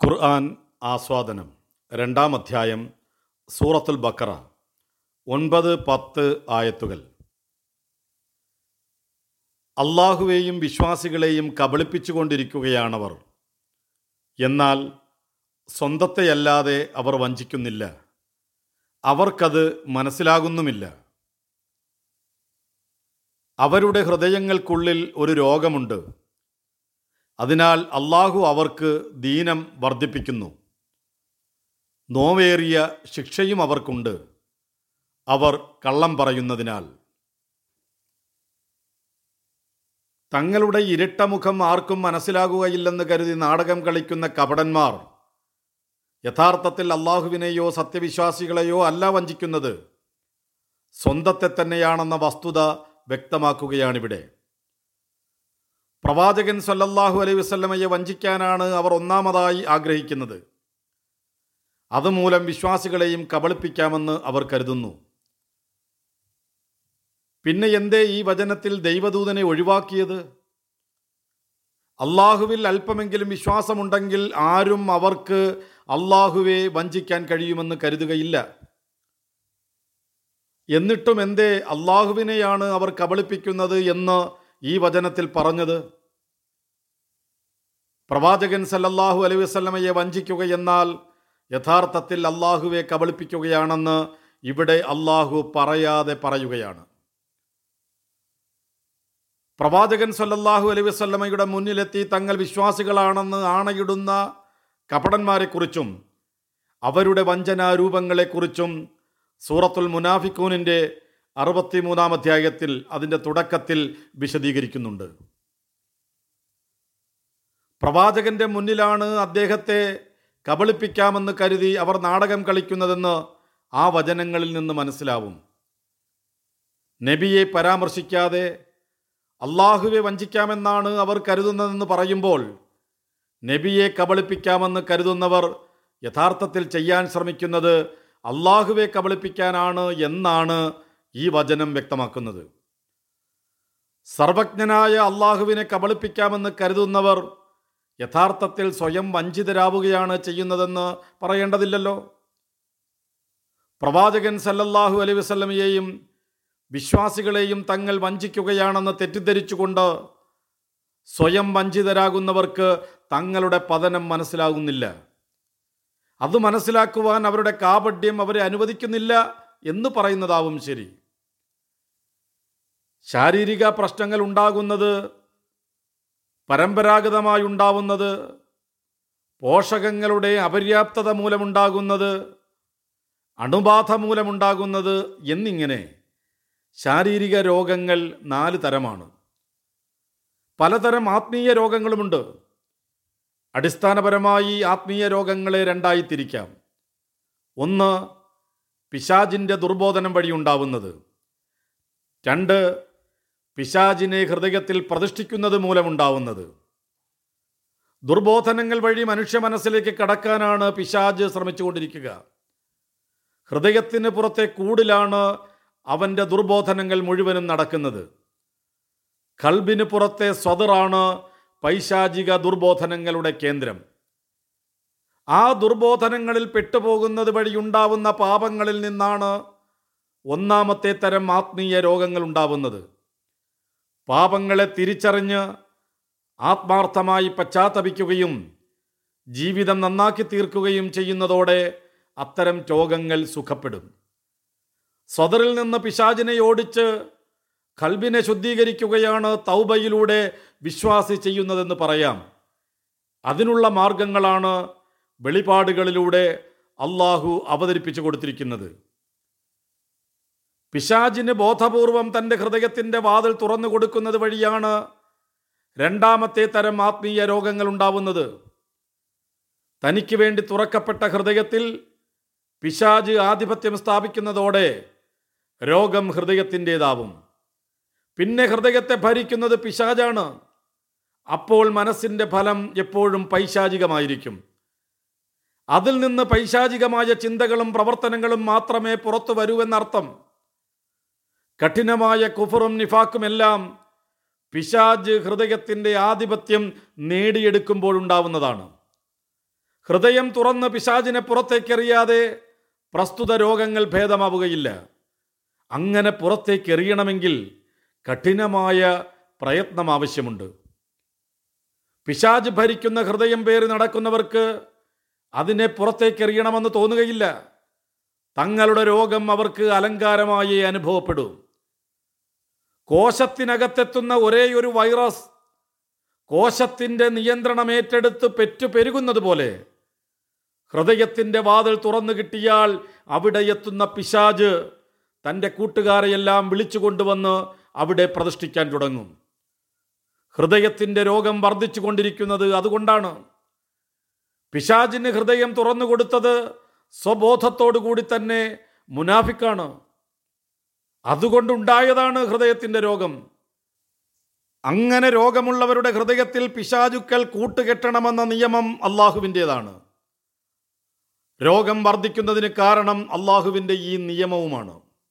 ഖുർആൻ ആസ്വാദനം രണ്ടാം അധ്യായം സൂറത്തുൽ ബക്കറ ഒൻപത് പത്ത് ആയത്തുകൾ അള്ളാഹുവേയും വിശ്വാസികളെയും കബളിപ്പിച്ചുകൊണ്ടിരിക്കുകയാണവർ എന്നാൽ സ്വന്തത്തെയല്ലാതെ അവർ വഞ്ചിക്കുന്നില്ല അവർക്കത് മനസ്സിലാകുന്നുമില്ല അവരുടെ ഹൃദയങ്ങൾക്കുള്ളിൽ ഒരു രോഗമുണ്ട് അതിനാൽ അള്ളാഹു അവർക്ക് ദീനം വർദ്ധിപ്പിക്കുന്നു നോവേറിയ ശിക്ഷയും അവർക്കുണ്ട് അവർ കള്ളം പറയുന്നതിനാൽ തങ്ങളുടെ ഇരട്ടമുഖം ആർക്കും മനസ്സിലാകുകയില്ലെന്ന് കരുതി നാടകം കളിക്കുന്ന കപടന്മാർ യഥാർത്ഥത്തിൽ അള്ളാഹുവിനെയോ സത്യവിശ്വാസികളെയോ അല്ല വഞ്ചിക്കുന്നത് സ്വന്തത്തെ തന്നെയാണെന്ന വസ്തുത വ്യക്തമാക്കുകയാണിവിടെ പ്രവാചകൻ സല്ലല്ലാഹു അലൈഹി വസല്ലമയെ വഞ്ചിക്കാനാണ് അവർ ഒന്നാമതായി ആഗ്രഹിക്കുന്നത് അതുമൂലം വിശ്വാസികളെയും കബളിപ്പിക്കാമെന്ന് അവർ കരുതുന്നു പിന്നെ എന്തേ ഈ വചനത്തിൽ ദൈവദൂതനെ ഒഴിവാക്കിയത് അള്ളാഹുവിൽ അല്പമെങ്കിലും വിശ്വാസമുണ്ടെങ്കിൽ ആരും അവർക്ക് അള്ളാഹുവെ വഞ്ചിക്കാൻ കഴിയുമെന്ന് കരുതുകയില്ല എന്നിട്ടും എന്തേ അള്ളാഹുവിനെയാണ് അവർ കബളിപ്പിക്കുന്നത് എന്ന് ഈ വചനത്തിൽ പറഞ്ഞത് പ്രവാചകൻ സല്ലല്ലാഹു അലൈഹി വസല്ലമയെ വഞ്ചിക്കുകയെന്നാൽ യഥാർത്ഥത്തിൽ അള്ളാഹുവെ കബളിപ്പിക്കുകയാണെന്ന് ഇവിടെ അള്ളാഹു പറയാതെ പറയുകയാണ് പ്രവാചകൻ സല്ലല്ലാഹു അലൈഹി വസല്ലമയുടെ മുന്നിലെത്തി തങ്ങൾ വിശ്വാസികളാണെന്ന് ആണയിടുന്ന കപടന്മാരെക്കുറിച്ചും അവരുടെ വഞ്ചനാരൂപങ്ങളെക്കുറിച്ചും സൂറത്തുൽ മുനാഫിക്കൂനിൻ്റെ അറുപത്തിമൂന്നാം അധ്യായത്തിൽ അതിൻ്റെ തുടക്കത്തിൽ വിശദീകരിക്കുന്നുണ്ട് പ്രവാചകന്റെ മുന്നിലാണ് അദ്ദേഹത്തെ കബളിപ്പിക്കാമെന്ന് കരുതി അവർ നാടകം കളിക്കുന്നതെന്ന് ആ വചനങ്ങളിൽ നിന്ന് മനസ്സിലാവും നബിയെ പരാമർശിക്കാതെ അള്ളാഹുവെ വഞ്ചിക്കാമെന്നാണ് അവർ കരുതുന്നതെന്ന് പറയുമ്പോൾ നബിയെ കബളിപ്പിക്കാമെന്ന് കരുതുന്നവർ യഥാർത്ഥത്തിൽ ചെയ്യാൻ ശ്രമിക്കുന്നത് അള്ളാഹുവെ കബളിപ്പിക്കാനാണ് എന്നാണ് ഈ വചനം വ്യക്തമാക്കുന്നത് സർവജ്ഞനായ അള്ളാഹുവിനെ കബളിപ്പിക്കാമെന്ന് കരുതുന്നവർ യഥാർത്ഥത്തിൽ സ്വയം വഞ്ചിതരാവുകയാണ് ചെയ്യുന്നതെന്ന് പറയേണ്ടതില്ലല്ലോ പ്രവാചകൻ സല്ലല്ലാഹു അലൈഹി വസല്ലമയെയും വിശ്വാസികളെയും തങ്ങൾ വഞ്ചിക്കുകയാണെന്ന് തെറ്റിദ്ധരിച്ചുകൊണ്ട് സ്വയം വഞ്ചിതരാകുന്നവർക്ക് തങ്ങളുടെ പതനം മനസ്സിലാകുന്നില്ല അത് മനസ്സിലാക്കുവാൻ അവരുടെ കാപഡ്യം അവരെ അനുവദിക്കുന്നില്ല എന്ന് പറയുന്നതാവും ശരി ശാരീരിക പ്രശ്നങ്ങൾ ഉണ്ടാകുന്നത് പരമ്പരാഗതമായി ഉണ്ടാവുന്നത് പോഷകങ്ങളുടെ അപര്യാപ്തത മൂലമുണ്ടാകുന്നത് അണുബാധ മൂലമുണ്ടാകുന്നത് എന്നിങ്ങനെ ശാരീരിക രോഗങ്ങൾ നാല് തരമാണ് പലതരം ആത്മീയ രോഗങ്ങളുമുണ്ട് അടിസ്ഥാനപരമായി ആത്മീയ രോഗങ്ങളെ രണ്ടായി തിരിക്കാം ഒന്ന് പിശാജിൻ്റെ ദുർബോധനം വഴി ഉണ്ടാവുന്നത് രണ്ട് പിശാജിനെ ഹൃദയത്തിൽ പ്രതിഷ്ഠിക്കുന്നത് മൂലമുണ്ടാവുന്നത് ദുർബോധനങ്ങൾ വഴി മനുഷ്യ മനസ്സിലേക്ക് കടക്കാനാണ് പിശാജ് ശ്രമിച്ചുകൊണ്ടിരിക്കുക ഹൃദയത്തിന് പുറത്തെ കൂടിലാണ് അവൻ്റെ ദുർബോധനങ്ങൾ മുഴുവനും നടക്കുന്നത് കൽബിന് പുറത്തെ സ്വതറാണ് പൈശാചിക ദുർബോധനങ്ങളുടെ കേന്ദ്രം ആ ദുർബോധനങ്ങളിൽ പെട്ടുപോകുന്നത് വഴി ഉണ്ടാവുന്ന പാപങ്ങളിൽ നിന്നാണ് ഒന്നാമത്തെ തരം ആത്മീയ രോഗങ്ങൾ ഉണ്ടാവുന്നത് പാപങ്ങളെ തിരിച്ചറിഞ്ഞ് ആത്മാർത്ഥമായി പശ്ചാത്തപിക്കുകയും ജീവിതം നന്നാക്കി തീർക്കുകയും ചെയ്യുന്നതോടെ അത്തരം രോഗങ്ങൾ സുഖപ്പെടും സ്വതറിൽ നിന്ന് പിശാചിനെ ഓടിച്ച് കൽബിനെ ശുദ്ധീകരിക്കുകയാണ് തൗബയിലൂടെ വിശ്വാസി ചെയ്യുന്നതെന്ന് പറയാം അതിനുള്ള മാർഗങ്ങളാണ് വെളിപാടുകളിലൂടെ അള്ളാഹു അവതരിപ്പിച്ചു കൊടുത്തിരിക്കുന്നത് പിശാജിന് ബോധപൂർവം തൻ്റെ ഹൃദയത്തിൻ്റെ വാതിൽ തുറന്നു കൊടുക്കുന്നത് വഴിയാണ് രണ്ടാമത്തെ തരം ആത്മീയ രോഗങ്ങൾ ഉണ്ടാവുന്നത് തനിക്ക് വേണ്ടി തുറക്കപ്പെട്ട ഹൃദയത്തിൽ പിശാജ് ആധിപത്യം സ്ഥാപിക്കുന്നതോടെ രോഗം ഹൃദയത്തിൻ്റെതാവും പിന്നെ ഹൃദയത്തെ ഭരിക്കുന്നത് പിശാജാണ് അപ്പോൾ മനസ്സിൻ്റെ ഫലം എപ്പോഴും പൈശാചികമായിരിക്കും അതിൽ നിന്ന് പൈശാചികമായ ചിന്തകളും പ്രവർത്തനങ്ങളും മാത്രമേ പുറത്തു വരൂ എന്നർത്ഥം കഠിനമായ കുഫറും നിഫാക്കുമെല്ലാം പിശാജ് ഹൃദയത്തിൻ്റെ ആധിപത്യം നേടിയെടുക്കുമ്പോഴുണ്ടാവുന്നതാണ് ഹൃദയം തുറന്ന് പിശാചിനെ പുറത്തേക്കെറിയാതെ പ്രസ്തുത രോഗങ്ങൾ ഭേദമാവുകയില്ല അങ്ങനെ പുറത്തേക്കെറിയണമെങ്കിൽ കഠിനമായ പ്രയത്നം ആവശ്യമുണ്ട് പിശാജ് ഭരിക്കുന്ന ഹൃദയം പേറി നടക്കുന്നവർക്ക് അതിനെ പുറത്തേക്കെറിയണമെന്ന് തോന്നുകയില്ല തങ്ങളുടെ രോഗം അവർക്ക് അലങ്കാരമായി അനുഭവപ്പെടും കോശത്തിനകത്തെത്തുന്ന ഒരേയൊരു വൈറസ് കോശത്തിൻ്റെ നിയന്ത്രണം ഏറ്റെടുത്ത് പെറ്റു പെരുകുന്നത് പോലെ ഹൃദയത്തിൻ്റെ വാതിൽ തുറന്നു കിട്ടിയാൽ അവിടെ എത്തുന്ന പിശാജ് തൻ്റെ കൂട്ടുകാരെയെല്ലാം വിളിച്ചു കൊണ്ടുവന്ന് അവിടെ പ്രതിഷ്ഠിക്കാൻ തുടങ്ങും ഹൃദയത്തിൻ്റെ രോഗം വർദ്ധിച്ചു കൊണ്ടിരിക്കുന്നത് അതുകൊണ്ടാണ് പിശാജിന് ഹൃദയം തുറന്നു കൊടുത്തത് സ്വബോധത്തോടു കൂടി തന്നെ മുനാഫിക്കാണ് അതുകൊണ്ടുണ്ടായതാണ് ഹൃദയത്തിൻ്റെ രോഗം അങ്ങനെ രോഗമുള്ളവരുടെ ഹൃദയത്തിൽ പിശാചുക്കൾ കൂട്ടുകെട്ടണമെന്ന നിയമം അള്ളാഹുവിൻ്റേതാണ് രോഗം വർദ്ധിക്കുന്നതിന് കാരണം അള്ളാഹുവിൻ്റെ ഈ നിയമവുമാണ്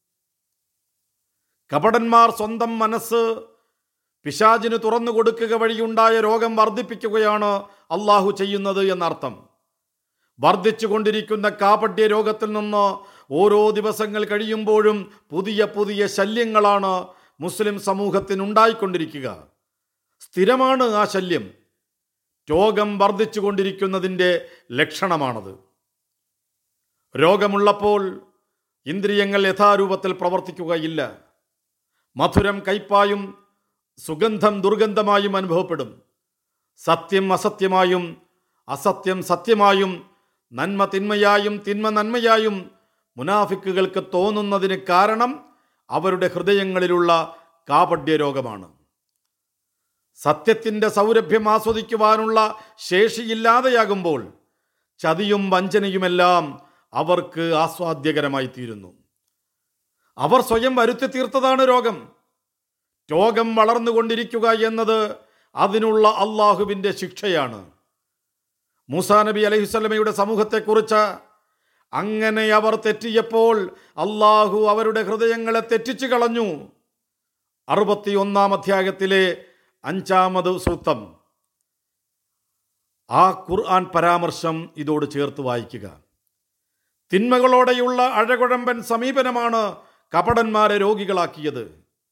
കപടന്മാർ സ്വന്തം മനസ്സ് പിശാചിന് തുറന്നു കൊടുക്കുക വഴിയുണ്ടായ രോഗം വർദ്ധിപ്പിക്കുകയാണ് അള്ളാഹു ചെയ്യുന്നത് എന്നർത്ഥം വർദ്ധിച്ചുകൊണ്ടിരിക്കുന്ന കാപട്യ രോഗത്തിൽ നിന്ന് ഓരോ ദിവസങ്ങൾ കഴിയുമ്പോഴും പുതിയ പുതിയ ശല്യങ്ങളാണ് മുസ്ലിം സമൂഹത്തിനുണ്ടായിക്കൊണ്ടിരിക്കുക സ്ഥിരമാണ് ആ ശല്യം രോഗം വർദ്ധിച്ചുകൊണ്ടിരിക്കുന്നതിൻ്റെ ലക്ഷണമാണത് രോഗമുള്ളപ്പോൾ ഇന്ദ്രിയങ്ങൾ യഥാരൂപത്തിൽ പ്രവർത്തിക്കുകയില്ല മധുരം കയ്പായും സുഗന്ധം ദുർഗന്ധമായും അനുഭവപ്പെടും സത്യം അസത്യമായും അസത്യം സത്യമായും നന്മ തിന്മയായും തിന്മ നന്മയായും മുനാഫിക്കുകൾക്ക് തോന്നുന്നതിന് കാരണം അവരുടെ ഹൃദയങ്ങളിലുള്ള കാപഡ്യ രോഗമാണ് സത്യത്തിൻ്റെ സൗരഭ്യം ആസ്വദിക്കുവാനുള്ള ശേഷിയില്ലാതെയാകുമ്പോൾ ചതിയും വഞ്ചനയുമെല്ലാം അവർക്ക് ആസ്വാദ്യകരമായി തീരുന്നു അവർ സ്വയം വരുത്തി തീർത്തതാണ് രോഗം രോഗം വളർന്നുകൊണ്ടിരിക്കുക എന്നത് അതിനുള്ള അള്ളാഹുവിൻ്റെ ശിക്ഷയാണ് മൂസാ നബി അലഹിസ്വലമയുടെ സമൂഹത്തെക്കുറിച്ച് അങ്ങനെ അവർ തെറ്റിയപ്പോൾ അള്ളാഹു അവരുടെ ഹൃദയങ്ങളെ തെറ്റിച്ചു കളഞ്ഞു അറുപത്തിയൊന്നാം അധ്യായത്തിലെ അഞ്ചാമത് സൂക്തം ആ ഖുർആൻ പരാമർശം ഇതോട് ചേർത്ത് വായിക്കുക തിന്മകളോടെയുള്ള അഴകുഴമ്പൻ സമീപനമാണ് കപടന്മാരെ രോഗികളാക്കിയത്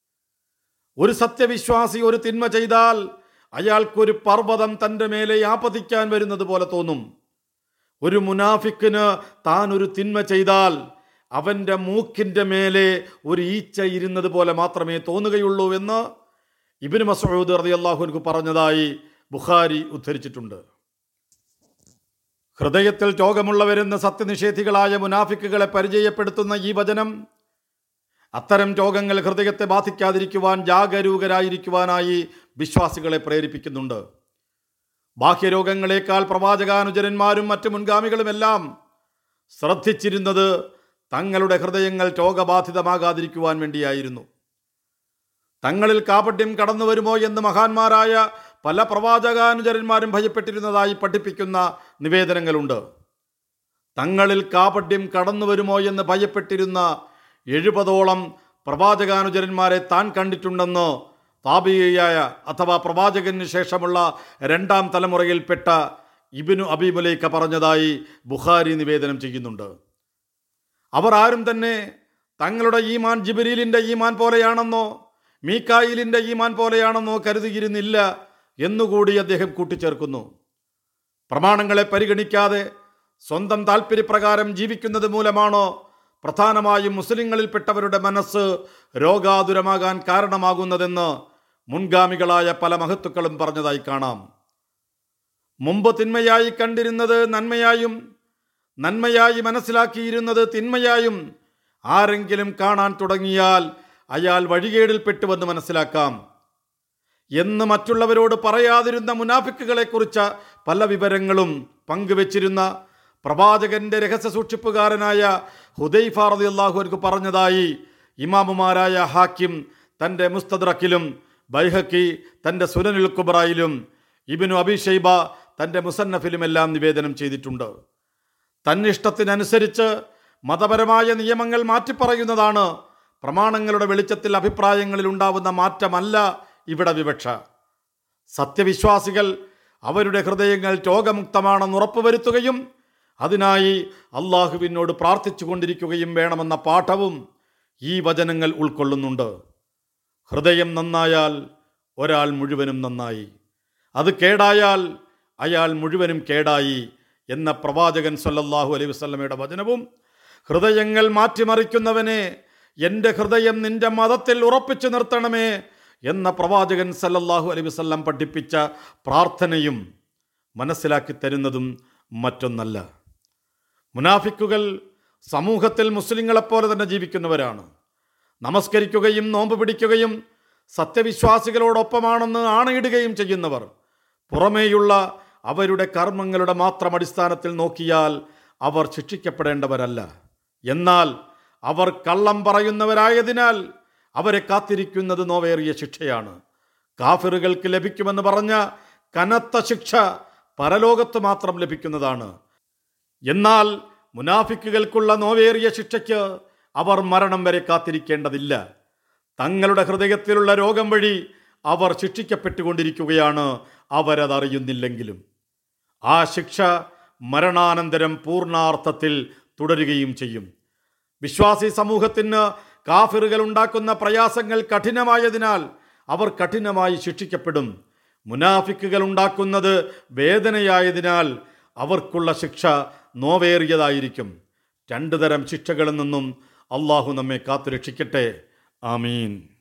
ഒരു സത്യവിശ്വാസി ഒരു തിന്മ ചെയ്താൽ അയാൾക്കൊരു പർവ്വതം തൻ്റെ മേലെ ആപതിക്കാൻ വരുന്നത് പോലെ തോന്നും ഒരു മുനാഫിക്കിന് താൻ ഒരു തിന്മ ചെയ്താൽ അവൻ്റെ മൂക്കിൻ്റെ മേലെ ഒരു ഈച്ച ഇരുന്നത് പോലെ മാത്രമേ തോന്നുകയുള്ളൂ എന്ന് ഇബിന് മസൂദ് റതി അള്ളാഹുനക്ക് പറഞ്ഞതായി ബുഖാരി ഉദ്ധരിച്ചിട്ടുണ്ട് ഹൃദയത്തിൽ രോഗമുള്ളവരെന്ന് സത്യനിഷേധികളായ മുനാഫിക്കുകളെ പരിചയപ്പെടുത്തുന്ന ഈ വചനം അത്തരം രോഗങ്ങൾ ഹൃദയത്തെ ബാധിക്കാതിരിക്കുവാൻ ജാഗരൂകരായിരിക്കുവാനായി വിശ്വാസികളെ പ്രേരിപ്പിക്കുന്നുണ്ട് ബാഹ്യരോഗങ്ങളെക്കാൾ പ്രവാചകാനുചരന്മാരും മറ്റു മുൻഗാമികളുമെല്ലാം ശ്രദ്ധിച്ചിരുന്നത് തങ്ങളുടെ ഹൃദയങ്ങൾ രോഗബാധിതമാകാതിരിക്കുവാൻ വേണ്ടിയായിരുന്നു തങ്ങളിൽ കാപട്യം കടന്നു വരുമോ എന്ന് മഹാന്മാരായ പല പ്രവാചകാനുചരന്മാരും ഭയപ്പെട്ടിരുന്നതായി പഠിപ്പിക്കുന്ന നിവേദനങ്ങളുണ്ട് തങ്ങളിൽ കാപട്യം കടന്നു വരുമോ എന്ന് ഭയപ്പെട്ടിരുന്ന എഴുപതോളം പ്രവാചകാനുചരന്മാരെ താൻ കണ്ടിട്ടുണ്ടെന്ന് താപിയായ അഥവാ പ്രവാചകന് ശേഷമുള്ള രണ്ടാം തലമുറയിൽപ്പെട്ട ഇബിനു അബീമുലൈക്ക പറഞ്ഞതായി ബുഖാരി നിവേദനം ചെയ്യുന്നുണ്ട് അവർ ആരും തന്നെ തങ്ങളുടെ ഈമാൻ ജിബിരീലിൻ്റെ ഈമാൻ പോലെയാണെന്നോ മീക്കായിലിൻ്റെ ഈമാൻ പോലെയാണെന്നോ കരുതിയിരുന്നില്ല എന്നുകൂടി അദ്ദേഹം കൂട്ടിച്ചേർക്കുന്നു പ്രമാണങ്ങളെ പരിഗണിക്കാതെ സ്വന്തം താല്പര്യപ്രകാരം ജീവിക്കുന്നത് മൂലമാണോ പ്രധാനമായും മുസ്ലിങ്ങളിൽപ്പെട്ടവരുടെ മനസ്സ് രോഗാതുരമാകാൻ കാരണമാകുന്നതെന്ന് മുൻഗാമികളായ പല മഹത്തുക്കളും പറഞ്ഞതായി കാണാം മുമ്പ് തിന്മയായി കണ്ടിരുന്നത് നന്മയായും നന്മയായി മനസ്സിലാക്കിയിരുന്നത് തിന്മയായും ആരെങ്കിലും കാണാൻ തുടങ്ങിയാൽ അയാൾ വഴികേടിൽപ്പെട്ടുവെന്ന് മനസ്സിലാക്കാം എന്ന് മറ്റുള്ളവരോട് പറയാതിരുന്ന മുനാഫിക്കുകളെക്കുറിച്ച് പല വിവരങ്ങളും പങ്കുവച്ചിരുന്ന പ്രവാചകന്റെ രഹസ്യ സൂക്ഷിപ്പുകാരനായ ഹുദൈഫ റതി അള്ളാഹുർക്ക് പറഞ്ഞതായി ഇമാമുമാരായ ഹാക്കിം തൻ്റെ മുസ്തദ്രക്കിലും ബൈഹക്കി തൻ്റെ സുനനുൽ കുബ്രായിലും ഇബിനു അബിഷൈബ തൻ്റെ മുസന്നഫിലുമെല്ലാം നിവേദനം ചെയ്തിട്ടുണ്ട് തന്നിഷ്ടത്തിനനുസരിച്ച് മതപരമായ നിയമങ്ങൾ മാറ്റിപ്പറയുന്നതാണ് പ്രമാണങ്ങളുടെ വെളിച്ചത്തിൽ അഭിപ്രായങ്ങളിൽ ഉണ്ടാവുന്ന മാറ്റമല്ല ഇവിടെ വിവക്ഷ സത്യവിശ്വാസികൾ അവരുടെ ഹൃദയങ്ങൾ രോഗമുക്തമാണെന്ന് ഉറപ്പുവരുത്തുകയും അതിനായി അള്ളാഹുവിനോട് പ്രാർത്ഥിച്ചു കൊണ്ടിരിക്കുകയും വേണമെന്ന പാഠവും ഈ വചനങ്ങൾ ഉൾക്കൊള്ളുന്നുണ്ട് ഹൃദയം നന്നായാൽ ഒരാൾ മുഴുവനും നന്നായി അത് കേടായാൽ അയാൾ മുഴുവനും കേടായി എന്ന പ്രവാചകൻ സല്ലല്ലാഹു അലൈഹി വസല്ലമയുടെ വചനവും ഹൃദയങ്ങൾ മാറ്റിമറിക്കുന്നവനെ എൻ്റെ ഹൃദയം നിന്റെ മതത്തിൽ ഉറപ്പിച്ചു നിർത്തണമേ എന്ന പ്രവാചകൻ സല്ലല്ലാഹു അലൈഹി വസല്ലം പഠിപ്പിച്ച പ്രാർത്ഥനയും മനസ്സിലാക്കി തരുന്നതും മറ്റൊന്നല്ല മുനാഫിക്കുകൾ സമൂഹത്തിൽ മുസ്ലിങ്ങളെപ്പോലെ തന്നെ ജീവിക്കുന്നവരാണ് നമസ്കരിക്കുകയും നോമ്പ് പിടിക്കുകയും സത്യവിശ്വാസികളോടൊപ്പമാണെന്ന് ആണയിടുകയും ചെയ്യുന്നവർ പുറമേയുള്ള അവരുടെ കർമ്മങ്ങളുടെ മാത്രം അടിസ്ഥാനത്തിൽ നോക്കിയാൽ അവർ ശിക്ഷിക്കപ്പെടേണ്ടവരല്ല എന്നാൽ അവർ കള്ളം പറയുന്നവരായതിനാൽ അവരെ കാത്തിരിക്കുന്നത് നോവേറിയ ശിക്ഷയാണ് കാഫിറുകൾക്ക് ലഭിക്കുമെന്ന് പറഞ്ഞ കനത്ത ശിക്ഷ പരലോകത്ത് മാത്രം ലഭിക്കുന്നതാണ് എന്നാൽ മുനാഫിക്കുകൾക്കുള്ള നോവേറിയ ശിക്ഷയ്ക്ക് അവർ മരണം വരെ കാത്തിരിക്കേണ്ടതില്ല തങ്ങളുടെ ഹൃദയത്തിലുള്ള രോഗം വഴി അവർ ശിക്ഷിക്കപ്പെട്ടുകൊണ്ടിരിക്കുകയാണ് അവരതറിയുന്നില്ലെങ്കിലും ആ ശിക്ഷ മരണാനന്തരം പൂർണാർത്ഥത്തിൽ തുടരുകയും ചെയ്യും വിശ്വാസി സമൂഹത്തിന് കാഫിറുകൾ ഉണ്ടാക്കുന്ന പ്രയാസങ്ങൾ കഠിനമായതിനാൽ അവർ കഠിനമായി ശിക്ഷിക്കപ്പെടും മുനാഫിക്കുകൾ ഉണ്ടാക്കുന്നത് വേദനയായതിനാൽ അവർക്കുള്ള ശിക്ഷ നോവേറിയതായിരിക്കും രണ്ടു തരം ശിക്ഷകളിൽ നിന്നും അള്ളാഹു നമ്മെ കാത്തുരക്ഷിക്കട്ടെ ആമീൻ